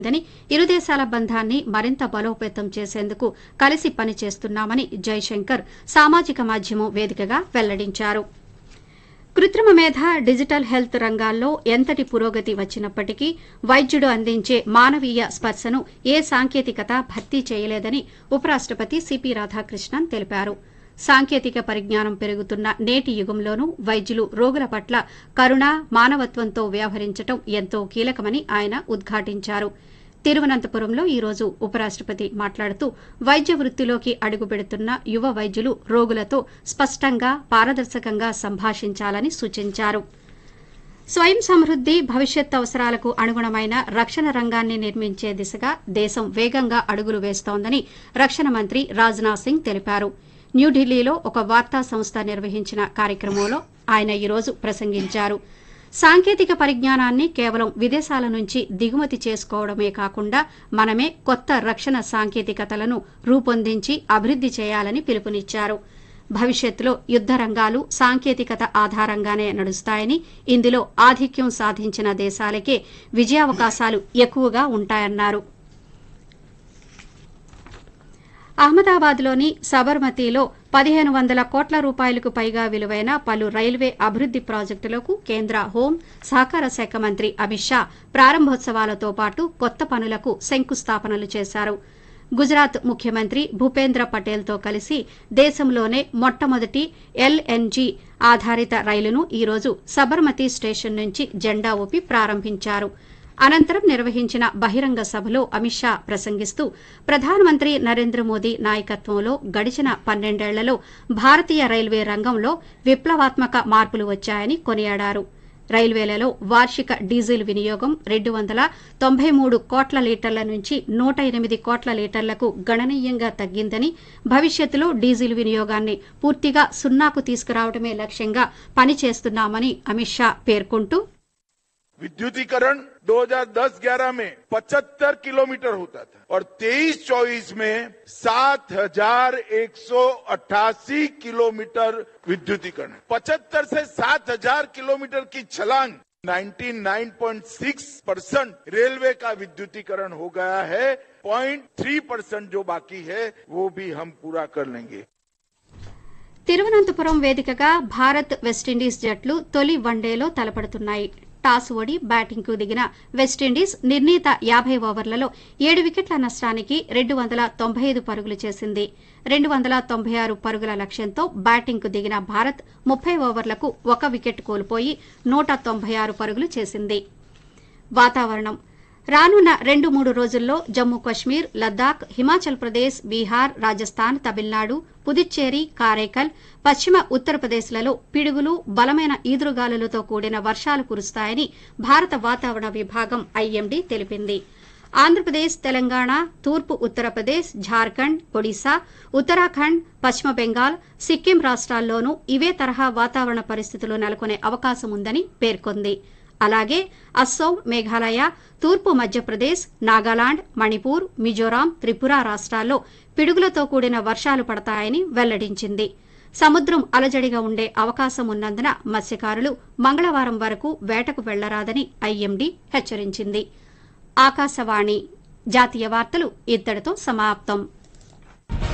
దని ఇరు దేశాల బంధాన్ని మరింత బలోపేతం చేసేందుకు కలిసి పనిచేస్తున్నామని జైశంకర్ సామాజిక మాధ్యమం వేదికగా వెల్లడించారు కృత్రిమ మేధ డిజిటల్ హెల్త్ రంగాల్లో ఎంతటి పురోగతి వచ్చినప్పటికీ వైద్యుడు అందించే మానవీయ స్పర్శను ఏ సాంకేతికత భర్తీ చేయలేదని ఉపరాష్టపతి సిపి రాధాకృష్ణన్ తెలిపారు సాంకేతిక పరిజ్ఞానం పెరుగుతున్న నేటి యుగంలోనూ వైద్యులు రోగుల పట్ల కరుణ మానవత్వంతో వ్యవహరించడం ఎంతో కీలకమని ఆయన ఉద్ఘాటించారు తిరువనంతపురంలో ఈ రోజు ఉపరాష్టపతి మాట్లాడుతూ వైద్య వృత్తిలోకి అడుగుపెడుతున్న యువ వైద్యులు రోగులతో స్పష్టంగా పారదర్శకంగా సంభాషించాలని సూచించారు స్వయం సమృద్ది భవిష్యత్ అవసరాలకు అనుగుణమైన రక్షణ రంగాన్ని నిర్మించే దిశగా దేశం వేగంగా అడుగులు వేస్తోందని రక్షణ మంత్రి రాజ్నాథ్ సింగ్ తెలిపారు న్యూఢిల్లీలో ఒక వార్తా సంస్థ నిర్వహించిన కార్యక్రమంలో ఆయన ఈ రోజు ప్రసంగించారు సాంకేతిక పరిజ్ఞానాన్ని కేవలం విదేశాల నుంచి దిగుమతి చేసుకోవడమే కాకుండా మనమే కొత్త రక్షణ సాంకేతికతలను రూపొందించి అభివృద్ది చేయాలని పిలుపునిచ్చారు భవిష్యత్తులో యుద్ద రంగాలు సాంకేతికత ఆధారంగానే నడుస్తాయని ఇందులో ఆధిక్యం సాధించిన దేశాలకే విజయావకాశాలు ఎక్కువగా ఉంటాయన్నారు అహ్మదాబాద్లోని సబర్మతిలో పదిహేను వందల కోట్ల రూపాయలకు పైగా విలువైన పలు రైల్వే అభివృద్ది ప్రాజెక్టులకు కేంద్ర హోం సహకార శాఖ మంత్రి అమిత్ షా ప్రారంభోత్సవాలతో పాటు కొత్త పనులకు శంకుస్థాపనలు చేశారు గుజరాత్ ముఖ్యమంత్రి భూపేంద్ర పటేల్తో కలిసి దేశంలోనే మొట్టమొదటి ఎల్ఎన్జీ ఆధారిత రైలును ఈరోజు సబర్మతి స్టేషన్ నుంచి జెండా ఊపి ప్రారంభించారు అనంతరం నిర్వహించిన బహిరంగ సభలో అమిత్ షా ప్రసంగిస్తూ ప్రధానమంత్రి నరేంద్ర మోదీ నాయకత్వంలో గడిచిన పన్నెండేళ్లలో భారతీయ రైల్వే రంగంలో విప్లవాత్మక మార్పులు వచ్చాయని కొనియాడారు రైల్వేలలో వార్షిక డీజిల్ వినియోగం రెండు వందల తొంభై మూడు కోట్ల లీటర్ల నుంచి నూట ఎనిమిది కోట్ల లీటర్లకు గణనీయంగా తగ్గిందని భవిష్యత్తులో డీజిల్ వినియోగాన్ని పూర్తిగా సున్నాకు తీసుకురావడమే లక్ష్యంగా పనిచేస్తున్నామని అమిత్ షా పేర్కొంటూ विद्युतीकरण 2010-11 में 75 किलोमीटर होता था और 23-24 में 7,188 किलोमीटर विद्युतीकरण 75 से 7,000 किलोमीटर की छलांग 99.6 परसेंट रेलवे का विद्युतीकरण हो गया है 0.3 परसेंट जो बाकी है वो भी हम पूरा कर लेंगे తిరువనంతపురం వేదికగా భారత్ వెస్టిండీస్ జట్లు తొలి వన్డేలో తలపడుతున్నాయి టాస్ ఓడి బ్యాటింగ్కు దిగిన వెస్టిండీస్ నిర్ణీత యాభై ఓవర్లలో ఏడు వికెట్ల నష్టానికి రెండు వందల తొంభై ఐదు పరుగులు చేసింది రెండు వందల తొంభై ఆరు పరుగుల లక్ష్యంతో బ్యాటింగ్కు దిగిన భారత్ ముప్పై ఓవర్లకు ఒక వికెట్ కోల్పోయి నూట తొంభై ఆరు పరుగులు చేసింది వాతావరణం రానున్న రెండు మూడు రోజుల్లో జమ్మూ కశ్మీర్ లద్దాఖ్ హిమాచల్ ప్రదేశ్ బీహార్ రాజస్థాన్ తమిళనాడు పుదుచ్చేరి కారైకల్ పశ్చిమ ఉత్తరప్రదేశ్లలో పిడుగులు బలమైన ఈదురుగాలులతో కూడిన వర్షాలు కురుస్తాయని భారత వాతావరణ విభాగం ఐఎండీ తెలిపింది ఆంధ్రప్రదేశ్ తెలంగాణ తూర్పు ఉత్తరప్రదేశ్ ఝార్ఖండ్ ఒడిశా ఉత్తరాఖండ్ పశ్చిమ బెంగాల్ సిక్కిం రాష్ట్రాల్లోనూ ఇవే తరహా వాతావరణ పరిస్థితులు నెలకొనే అవకాశం ఉందని పేర్కొంది అలాగే అస్సోం మేఘాలయ తూర్పు మధ్యప్రదేశ్ నాగాలాండ్ మణిపూర్ మిజోరాం త్రిపుర రాష్ట్రాల్లో పిడుగులతో కూడిన వర్షాలు పడతాయని వెల్లడించింది సముద్రం అలజడిగా ఉండే అవకాశం ఉన్నందున మత్స్యకారులు మంగళవారం వరకు వేటకు వెళ్లరాదని ఐఎండీ హెచ్చరించింది ఆకాశవాణి జాతీయ వార్తలు ఇత్తడితో సమాప్తం